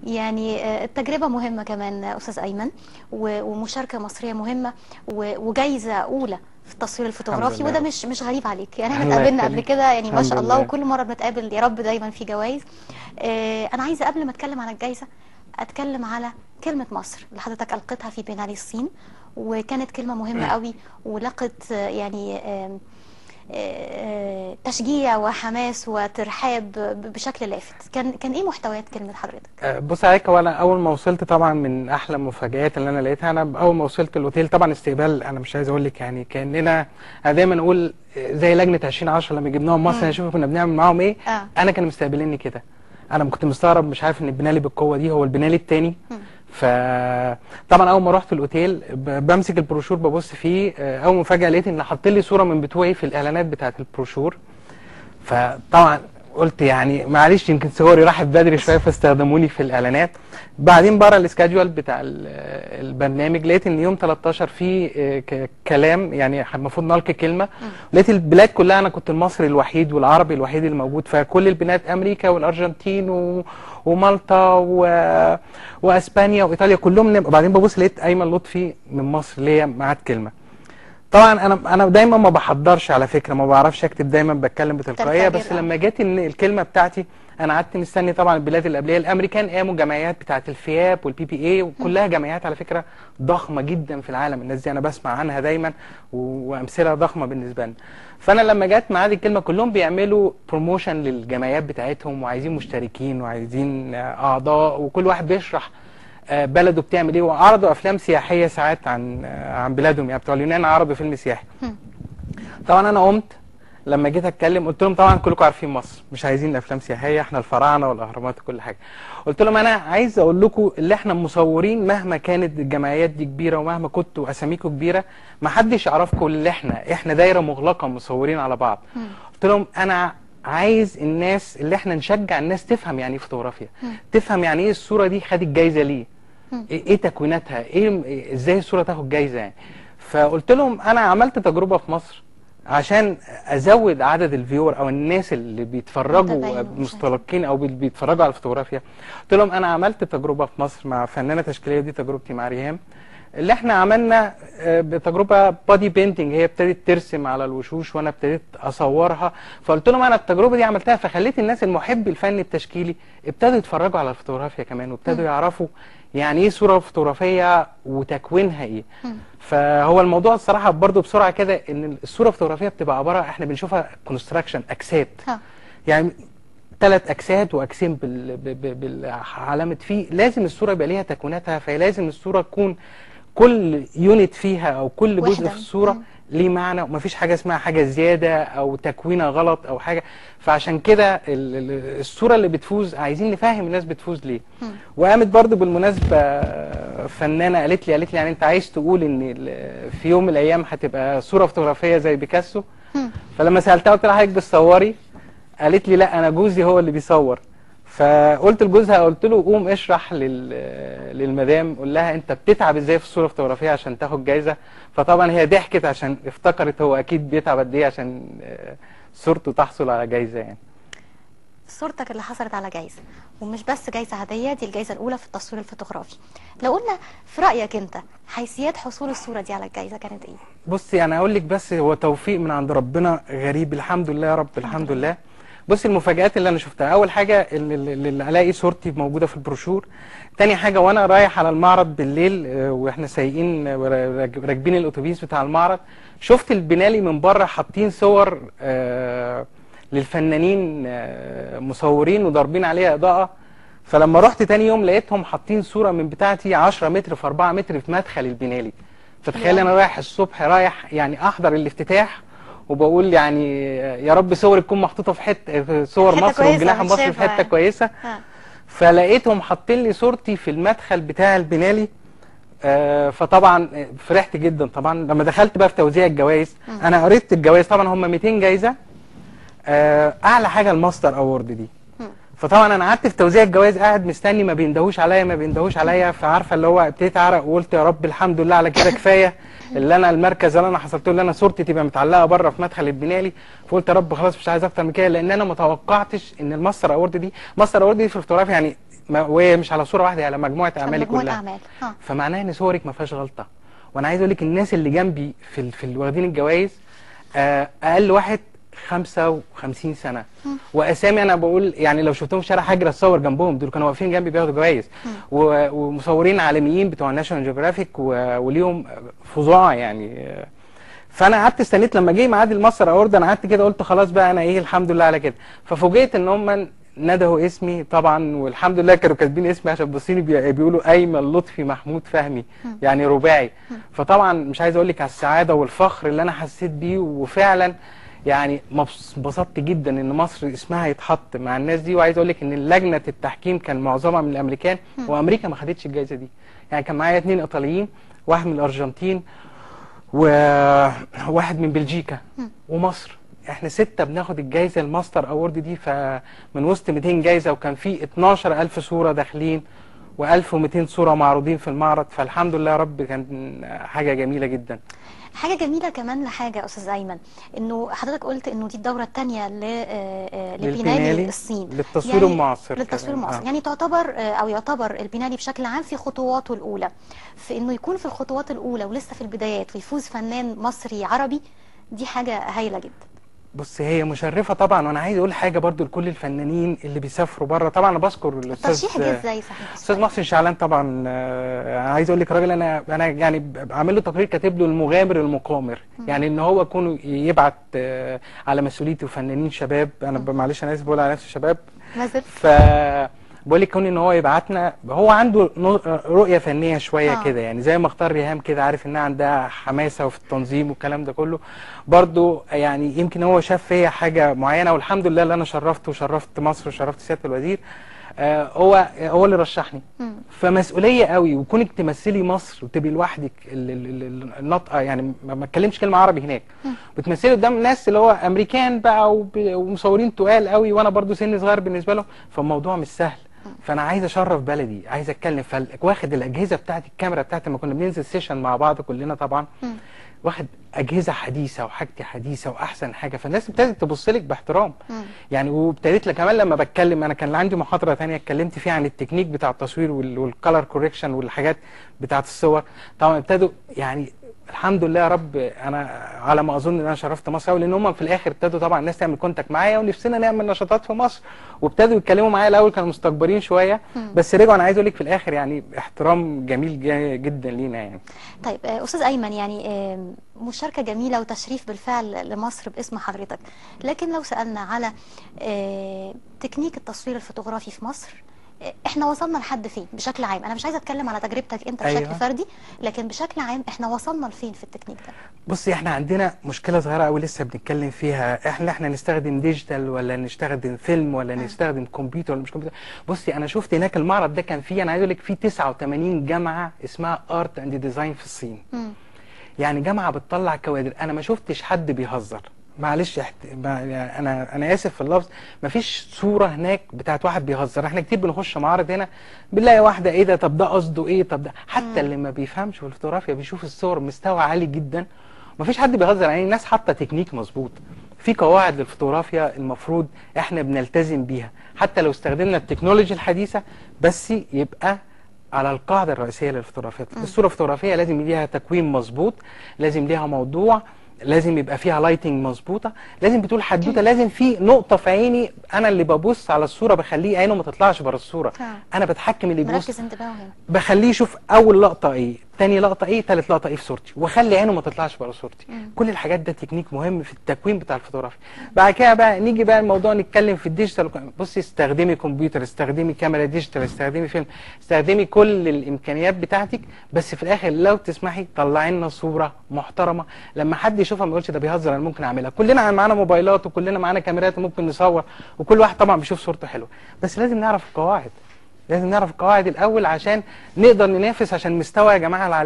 يعني آه، التجربة مهمة كمان آه، أستاذ أيمن و- ومشاركة مصرية مهمة و- وجايزة أولى في التصوير الفوتوغرافي لله. وده مش مش غريب عليك يعني احنا الله اتقابلنا قبل يخليك. كده يعني ما الحمد شاء الله لله. وكل مرة بنتقابل يا رب دايما في جوائز آه، أنا عايزة قبل ما أتكلم عن الجايزة أتكلم على كلمة مصر اللي حضرتك ألقيتها في بينالي الصين وكانت كلمة مهمة قوي ولقت آه، يعني آم، آه، تشجيع وحماس وترحاب ب- بشكل لافت كان كان ايه محتويات كلمة حضرتك آه، بص عليك هو انا اول ما وصلت طبعا من احلى المفاجآت اللي انا لقيتها انا اول ما وصلت الاوتيل طبعا استقبال انا مش عايز اقول لك يعني كاننا انا دايما اقول آه، زي لجنه 2010 لما جبناهم مصر مم. نشوف كنا بنعمل معاهم ايه اه انا كانوا مستقبليني كده انا كنت مستغرب مش عارف ان البنالي بالقوه دي هو البنالي التاني مم. فطبعا اول ما رحت الاوتيل ب- بمسك البروشور ببص فيه آه، اول مفاجاه لقيت ان حاط لي صوره من بتوعي في الاعلانات بتاعه البروشور فطبعا قلت يعني معلش يمكن صوري راحت بدري شويه فاستخدموني في الاعلانات بعدين بره السكادجول بتاع ال- البرنامج لقيت ان يوم 13 في آه، ك- كلام يعني المفروض نلقي كلمه لقيت البلاد كلها انا كنت المصري الوحيد والعربي الوحيد اللي موجود فكل البلاد امريكا والارجنتين و... ومالطا و... واسبانيا وايطاليا كلهم نب... وبعدين ببص لقيت ايمن لطفي من مصر اللي هي معاد كلمه طبعا انا انا دايما ما بحضرش على فكره ما بعرفش اكتب دايما بتكلم بتلقائيه تنفجر، بس آه. لما جت ان الكلمه بتاعتي انا قعدت مستني طبعا البلاد اللي قبليه الامريكان قاموا جمعيات بتاعه الفياب والبي بي اي وكلها جمعيات على فكره ضخمه جدا في العالم الناس دي انا بسمع عنها دايما و- وامثله ضخمه بالنسبه لنا فانا لما جت معاد الكلمه كلهم بيعملوا بروموشن للجمعيات بتاعتهم وعايزين مشتركين وعايزين آه، اعضاء وكل واحد بيشرح آه، بلده بتعمل ايه وعرضوا افلام سياحيه ساعات عن آه، عن بلادهم يعني بتوع اليونان عرضوا فيلم سياحي هم. طبعا انا قمت لما جيت اتكلم قلت لهم طبعا كلكم عارفين مصر مش عايزين افلام سياحيه احنا الفراعنه والاهرامات وكل حاجه قلت لهم انا عايز اقول لكم اللي احنا مصورين مهما كانت الجمعيات دي كبيره ومهما كنتوا اساميكم كبيره ما حدش يعرفكم اللي احنا احنا دايره مغلقه مصورين على بعض هم. قلت لهم انا عايز الناس اللي احنا نشجع الناس تفهم يعني ايه فوتوغرافيا تفهم يعني ايه الصوره دي خدت جايزه ليه مم. ايه إيه تكويناتها ايه إيه- ازاي الصوره تاخد جايزه يعني فقلت لهم انا عملت تجربه في مصر عشان ازود عدد الفيور او الناس اللي بيتفرجوا متابعين مستلقين او بي- بيتفرجوا على الفوتوغرافيا قلت لهم انا عملت تجربه في مصر مع فنانه تشكيليه دي تجربتي مع ريهام اللي احنا عملنا آه، بتجربه بادي بينتنج هي ابتدت ترسم على الوشوش وانا ابتديت اصورها فقلت لهم انا التجربه دي عملتها فخليت الناس المحب الفن التشكيلي ابتدوا يتفرجوا على الفوتوغرافيا كمان وابتدوا يعرفوا يعني ايه صوره فوتوغرافيه وتكوينها ايه مم. فهو الموضوع الصراحه برضو بسرعه كده ان الصوره الفوتوغرافيه بتبقى عباره احنا بنشوفها كونستراكشن اكسات ها يعني ثلاث اكسات واكسين بال... ب- ب- بالعلامه فيه لازم الصوره يبقى ليها تكويناتها فلازم الصوره تكون كل يونت فيها او كل جزء وحدة. في الصوره مم. ليه معنى ومفيش حاجه اسمها حاجه زياده او تكوينه غلط او حاجه فعشان كده ال- ال- الصوره اللي بتفوز عايزين نفهم الناس بتفوز ليه مم. وقامت برضو بالمناسبه فنانه قالت لي قالت لي يعني انت عايز تقول ان ال- في يوم من الايام هتبقى صوره فوتوغرافيه زي بيكاسو هم. فلما سالتها قلت لها حضرتك بتصوري قالت لي لا انا جوزي هو اللي بيصور فقلت لجوزها قلت له قوم اشرح لل... للمدام قول لها انت بتتعب ازاي في الصوره الفوتوغرافيه عشان تاخد جايزه فطبعا هي ضحكت عشان افتكرت هو اكيد بيتعب قد ايه عشان آه، صورته تحصل على جايزه يعني صورتك اللي حصلت على جايزة ومش بس جايزة عادية دي الجايزة الأولى في التصوير الفوتوغرافي لو قلنا في رأيك أنت حيثيات حصول الصورة دي على الجايزة كانت إيه؟ بصي انا اقول لك بس هو توفيق من عند ربنا غريب الحمد لله يا رب الحمد لله بصي المفاجآت اللي انا شفتها اول حاجه اللي, اللي اللي الاقي صورتي موجوده في البروشور تاني حاجه وانا رايح على المعرض بالليل آه، واحنا سايقين آه، راك- راكبين الاتوبيس بتاع المعرض شفت البنالي من بره حاطين صور آه، للفنانين آه، مصورين وضاربين عليها اضاءه فلما رحت تاني يوم لقيتهم حاطين صوره من بتاعتي 10 متر في 4 متر في مدخل البنالي فتخيل انا رايح الصبح رايح يعني احضر الافتتاح وبقول يعني يا رب صور تكون محطوطه في حته في صور حتة مصر كويسة والجناح المصري في متشافة حته يعني. كويسه ها فلقيتهم حاطين لي صورتي في المدخل بتاع البنالي آه، فطبعا فرحت جدا طبعا لما دخلت بقى في توزيع الجوائز انا قريت الجوائز طبعا هم 200 جايزه آه، اعلى حاجه الماستر اوورد دي مم. فطبعا انا قعدت في توزيع الجوائز قاعد مستني ما بيندهوش عليا ما بيندهوش عليا فعارفه اللي هو ابتديت اعرق وقلت يا رب الحمد لله على كده كفايه اللي انا المركز اللي انا حصلت له اللي انا صورتي تبقى متعلقه بره في مدخل البنالي فقلت يا رب خلاص مش عايز اكتر من كده لان انا ما توقعتش ان الماستر اوورد دي ماستر اوورد دي في الفوتوغرافيا يعني ما- وهي مش على صوره واحده هي على مجموعه اعمالي مجموعة كلها اعمال ها فمعناها ان صورك ما فيهاش غلطه وانا عايز اقول لك الناس اللي جنبي في ال... في ال- واخدين الجوائز آه، اقل واحد 55 سنه واسامي انا بقول يعني لو شفتهم في شارع هجري اتصور جنبهم دول كانوا واقفين جنبي بياخدوا جوائز و- ومصورين عالميين بتوع ناشونال جيوغرافيك وليهم فظاع يعني آه، فانا قعدت استنيت لما جه ميعاد المصر اورد انا قعدت كده قلت خلاص بقى انا ايه الحمد لله على كده ففوجئت ان هم ندهوا اسمي طبعا والحمد لله كانوا كاتبين اسمي عشان بصيني بي- بيقولوا ايمن لطفي محمود فهمي يعني رباعي فطبعا مش عايز اقول لك على السعاده والفخر اللي انا حسيت بيه وفعلا يعني مبس- انبسطت جدا ان مصر اسمها يتحط مع الناس دي وعايز اقول لك ان لجنه التحكيم كان معظمها من الامريكان وامريكا ما خدتش الجائزه دي يعني كان معايا اتنين ايطاليين واحد من الارجنتين وواحد من بلجيكا ومصر احنا ستة بناخد الجايزة الماستر اوورد دي فمن وسط 200 جايزة وكان في 12000 صورة داخلين و1200 صورة معروضين في المعرض فالحمد لله يا رب كان حاجة جميلة جدا حاجة جميلة كمان لحاجة أستاذ أيمن إنه حضرتك قلت إنه دي الدورة الثانية لبينالي للبينالي، الصين للتصوير المعاصر للتصوير كمان، المعاصر آه. يعني تعتبر آه، أو يعتبر البينالي بشكل عام في خطواته الأولى في إنه يكون في الخطوات الأولى ولسه في البدايات ويفوز فنان مصري عربي دي حاجة هايلة جدا بص هي مشرفة طبعا وانا عايز اقول حاجة برضو لكل الفنانين اللي بيسافروا بره طبعا انا بذكر الاستاذ الترشيح جه ازاي صحيح استاذ محسن شعلان طبعا آه، عايز اقول لك راجل انا انا يعني بعمل له تقرير كاتب له المغامر المقامر يعني ان هو كونه يبعت آه، على مسؤوليته فنانين شباب انا ب- معلش انا اسف بقول على نفسي شباب ما زلت ف بقول لك كون ان هو يبعتنا هو عنده نو- رؤيه فنيه شويه آه. كده يعني زي ما اختار ريهام كده عارف انها عندها حماسه وفي التنظيم والكلام ده كله برضو يعني يمكن هو شاف فيا حاجه معينه والحمد لله اللي انا شرفت وشرفت مصر وشرفت سياده الوزير آه، هو هو اللي رشحني مم. فمسؤوليه قوي وكونك تمثلي مصر وتبقي لوحدك ال- ال- ال- النطقه يعني ما ما اتكلمش كلمه عربي هناك بتمثلي قدام ناس اللي هو امريكان بقى وب- ومصورين تقال قوي وانا برضو سن صغير بالنسبه لهم فالموضوع مش سهل فانا عايز اشرف بلدي عايز اتكلم فواخد الاجهزه بتاعت الكاميرا بتاعتي لما كنا بننزل سيشن مع بعض كلنا طبعا مم. واخد اجهزه حديثه وحاجتي حديثه واحسن حاجه فالناس ابتدت تبص لك باحترام مم. يعني وابتديت لك كمان لما بتكلم انا كان عندي محاضره تانية اتكلمت فيها عن التكنيك بتاع التصوير والكالر كوريكشن والحاجات بتاعت الصور طبعا ابتدوا يعني الحمد لله يا رب انا على ما اظن ان انا شرفت مصر قوي لان هم في الاخر ابتدوا طبعا الناس تعمل كونتاكت معايا ونفسنا نعمل نشاطات في مصر وابتدوا يتكلموا معايا الاول كانوا مستكبرين شويه بس رجعوا انا عايز اقول لك في الاخر يعني احترام جميل جا- جدا لينا يعني طيب آه، استاذ ايمن يعني آه، مشاركه جميله وتشريف بالفعل لمصر باسم حضرتك لكن لو سالنا على آه، تكنيك التصوير الفوتوغرافي في مصر آه، احنا وصلنا لحد فين بشكل عام انا مش عايزه اتكلم على تجربتك انت بشكل أيوة. فردي لكن بشكل عام احنا وصلنا لفين في التكنيك ده بصي احنا عندنا مشكله صغيره قوي لسه بنتكلم فيها احنا احنا نستخدم ديجيتال ولا نستخدم فيلم ولا نستخدم كمبيوتر ولا مش كمبيوتر بصي انا شفت هناك المعرض ده كان فيه انا عايز اقول لك فيه 89 جامعه اسمها ارت اند ديزاين في الصين مم. يعني جامعه بتطلع كوادر انا ما شفتش حد بيهزر معلش احت... ما... يعني انا انا اسف في اللفظ ما فيش صوره هناك بتاعت واحد بيهزر احنا كتير بنخش معارض هنا بنلاقي واحده ايه ده طب ده قصده ايه طب ده حتى اللي ما بيفهمش في الفوتوغرافيا بيشوف الصور مستوى عالي جدا ما فيش حد بيهزر يعني الناس حاطه تكنيك مظبوط في قواعد للفوتوغرافيا المفروض احنا بنلتزم بيها حتى لو استخدمنا التكنولوجيا الحديثه بس يبقى على القاعده الرئيسيه للفوتوغرافيا الصوره الفوتوغرافيه لازم ليها تكوين مظبوط لازم ليها موضوع لازم يبقى فيها لايتنج مظبوطه لازم بتقول حدوته لازم في نقطه في عيني انا اللي ببص على الصوره بخليه عينه ما تطلعش بره الصوره آه. انا بتحكم اللي يبص مركز انتباهه هنا بخليه يشوف اول لقطه ايه تاني لقطه ايه تالت لقطه ايه في صورتي واخلي عينه ما تطلعش بره صورتي كل الحاجات ده تكنيك مهم في التكوين بتاع الفوتوغرافيا بعد كده بقى نيجي بقى الموضوع نتكلم في الديجيتال وك- بصي استخدمي كمبيوتر استخدمي كاميرا ديجيتال استخدمي فيلم استخدمي كل الامكانيات بتاعتك بس في الاخر لو تسمحي طلعي لنا صوره محترمه لما حد يشوفها ما يقولش ده بيهزر انا ممكن اعملها كلنا معانا موبايلات وكلنا معانا كاميرات وممكن نصور وكل واحد طبعا بيشوف صورته حلوه بس لازم نعرف القواعد لازم نعرف القواعد الاول عشان نقدر ننافس عشان المستوى يا جماعه العالمي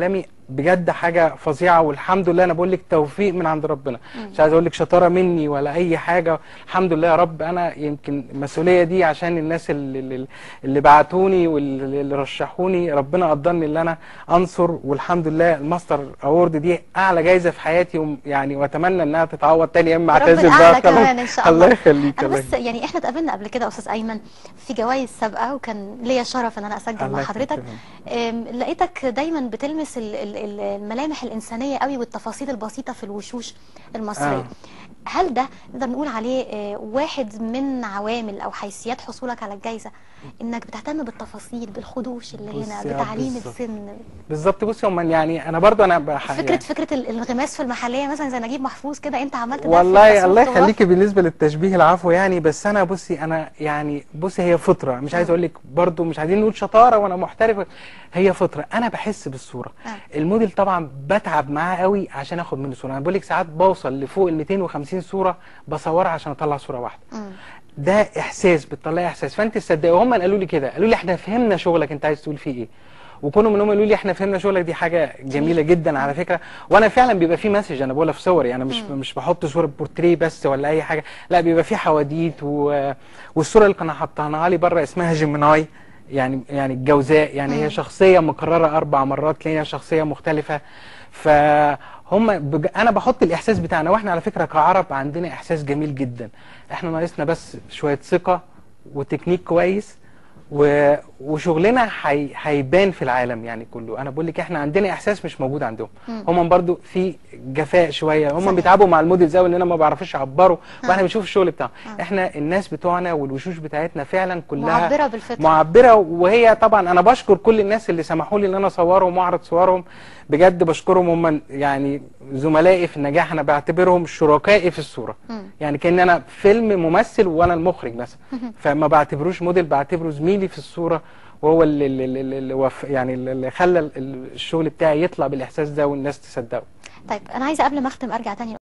بجد حاجه فظيعه والحمد لله انا بقول لك توفيق من عند ربنا مش عايز اقول لك شطاره مني ولا اي حاجه الحمد لله يا رب انا يمكن المسؤوليه دي عشان الناس اللي اللي, اللي بعتوني واللي اللي رشحوني ربنا قدرني ان انا انصر والحمد لله الماستر اوورد دي اعلى جايزه في حياتي وم- يعني واتمنى انها تتعوض تاني يا اما رب اعتذر الأعلى بقى كمان إن شاء الله. الله يخليك انا الله بس يعني احنا اتقابلنا قبل كده يا استاذ ايمن في جوائز سابقه وكان ليا شرف ان انا اسجل الله مع يخليك حضرتك أم، لقيتك دايما بتلمس ال- ال- ال- الملامح الانسانيه قوي والتفاصيل البسيطه في الوشوش المصريه آه. هل ده نقدر نقول عليه آه، واحد من عوامل او حيثيات حصولك على الجائزه انك بتهتم بالتفاصيل بالخدوش اللي هنا بصي، آه، بتعليم بالظبط. السن بالظبط بصي هم يعني انا برضو انا بح... فكره فكره ال- الانغماس في المحليه مثلا زي نجيب محفوظ كده انت عملت ده في والله التصوير الله الصغير. يخليكي بالنسبه للتشبيه العفو يعني بس انا بصي انا يعني بصي هي فطره مش عايز اقول لك برضو مش عايزين نقول شطاره وانا محترف هي فطره انا بحس بالصوره آه. الموديل طبعا بتعب معاه قوي عشان اخد منه صوره انا بقول لك ساعات بوصل لفوق ال 250 صوره بصورها عشان اطلع صوره واحده مم. ده احساس بتطلعي احساس فانت تصدقي وهم اللي قالوا لي كده قالوا لي احنا فهمنا شغلك انت عايز تقول فيه ايه وكونوا منهم يقولوا لي احنا فهمنا شغلك دي حاجه جميله جدا على فكره وانا فعلا بيبقى في مسج انا بقولها في صوري انا مش مش بحط صوره بورتريه بس ولا اي حاجه لا بيبقى في حواديت و... والصوره اللي كانوا حاطينها لي بره اسمها جيميناي يعني يعني الجوزاء يعني مم. هي شخصيه مكرره اربع مرات تلاقيها شخصيه مختلفه فهم بج... انا بحط الاحساس بتاعنا واحنا على فكره كعرب عندنا احساس جميل جدا احنا ناقصنا بس شويه ثقه وتكنيك كويس و... وشغلنا هي... هيبان في العالم يعني كله انا بقول لك احنا عندنا احساس مش موجود عندهم مم. هم برضو في جفاء شويه هم صحيح. بيتعبوا مع الموديلز قوي اننا ما بيعرفوش يعبروا واحنا آه. بنشوف الشغل بتاعهم آه. احنا الناس بتوعنا والوشوش بتاعتنا فعلا كلها معبره بالفطره معبره وهي طبعا انا بشكر كل الناس اللي سمحوا لي ان انا اصورهم واعرض صورهم بجد بشكرهم هم يعني زملائي في النجاح انا بعتبرهم شركائي في الصوره مم. يعني كان انا فيلم ممثل وانا المخرج مثلا فما بعتبروش موديل بعتبره زميلي في الصوره وهو اللي, اللي, اللي, اللي وف يعني اللي خلى ال- الشغل بتاعي يطلع بالاحساس ده والناس تصدقه طيب انا عايزه قبل ما اختم ارجع تاني